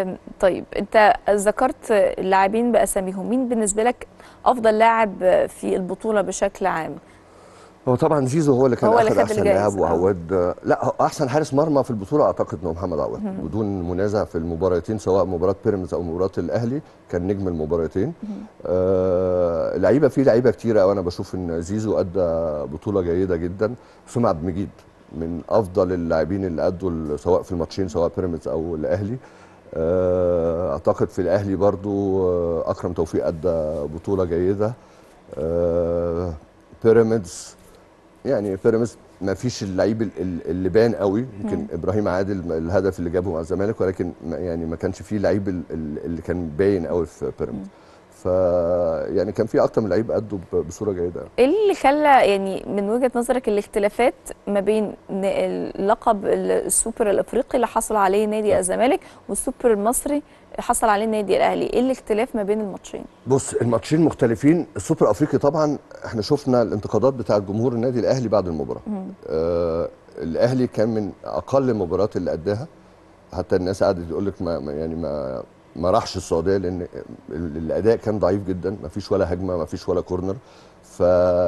آم، طيب انت ذكرت لاعبين باساميهم مين بالنسبه لك افضل لاعب في البطوله بشكل عام هو طبعا زيزو هو اللي كان هو اللي اخذ خد احسن الجايزة، لاعب آه. وعواد لا هو احسن حارس مرمى في البطوله اعتقد انه محمد عواد بدون منازع في المباراتين سواء مباراه بيراميدز او مباراه الاهلي كان نجم المباراتين آه لعيبه في لعيبه كتيره قوي انا بشوف ان زيزو ادى بطوله جيده جدا حسام عبد المجيد من افضل اللاعبين اللي ادوا ال- سواء في الماتشين سواء بيراميدز او الاهلي آه، اعتقد في الاهلي برضو آه، اكرم توفيق ادى بطوله جيده آه، بيراميدز يعني بيراميدز ما فيش اللعيب ال- ال- اللي بان قوي يمكن ابراهيم عادل الهدف اللي جابه مع الزمالك ولكن ما- يعني ما كانش فيه لعيب ال- ال- اللي كان باين قوي في بيراميدز ف يعني كان في اكتر من لعيب ادوا ب- بصوره جيده ايه اللي خلى يعني من وجهه نظرك الاختلافات ما بين ن- لقب السوبر الافريقي اللي حصل عليه نادي الزمالك والسوبر المصري حصل عليه النادي الاهلي ايه الاختلاف ما بين الماتشين بص الماتشين مختلفين السوبر الافريقي طبعا احنا شفنا الانتقادات بتاع جمهور النادي الاهلي بعد المباراه آه الاهلي كان من اقل المباريات اللي اداها حتى الناس قعدت تقول لك ما ما- يعني ما ما راحش السعوديه لان ال- الاداء كان ضعيف جدا ما فيش ولا هجمه ما فيش ولا كورنر ف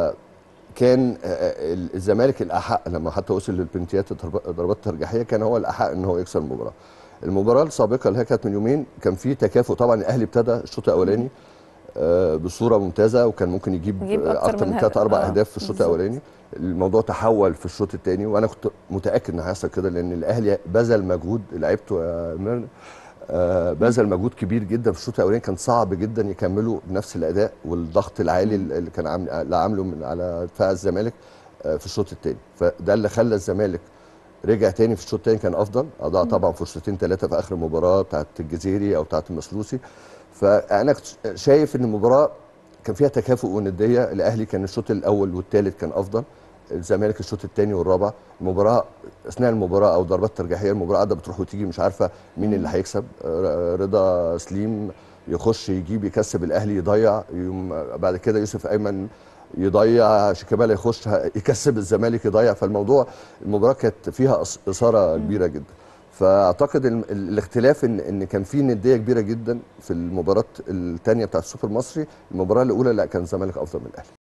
كان آه، آه، الزمالك الاحق لما حتى وصل للبنتيات الضرب- ضربات الترجيحيه كان هو الاحق ان هو يكسب المباراه المباراه السابقه اللي هي كانت من يومين كان في تكافؤ طبعا الاهلي ابتدى الشوط الاولاني آه، بصوره ممتازه وكان ممكن يجيب, يجيب آه، أكتر اكتر من من هدف. ثلاث اربع آه، اهداف في الشوط بالظبط. الاولاني الموضوع تحول في الشوط الثاني وانا كنت متاكد ان هيحصل كده لان الاهلي بذل مجهود لعيبته يا ميرنا آه، بذل مجهود كبير جدا في الشوط الاولاني كان صعب جدا يكملوا بنفس الاداء والضغط العالي اللي كان عامل اللي عامله من على دفاع الزمالك آه، في الشوط الثاني فده اللي خلى الزمالك رجع تاني في الشوط الثاني كان افضل اضاع طبعا فرصتين ثلاثه في اخر المباراه بتاعت الجزيري او بتاعت المسلوسي فانا كنت شايف ان المباراه كان فيها تكافؤ ونديه الاهلي كان الشوط الاول والثالث كان افضل الزمالك الشوط الثاني والرابع المباراه اثناء المباراه او ضربات ترجيحيه المباراه قاعده بتروح وتيجي مش عارفه مين اللي هيكسب آه، رضا سليم يخش يجيب يكسب الاهلي يضيع يوم بعد كده يوسف ايمن يضيع شيكابالا يخش ه- يكسب الزمالك يضيع فالموضوع المباراه كانت فيها إص- اثاره كبيره جدا فاعتقد ال- ال- الاختلاف ان ان كان في نديه كبيره جدا في المباراه الثانيه بتاعت السوبر المصري المباراه الاولى لا كان الزمالك افضل من الاهلي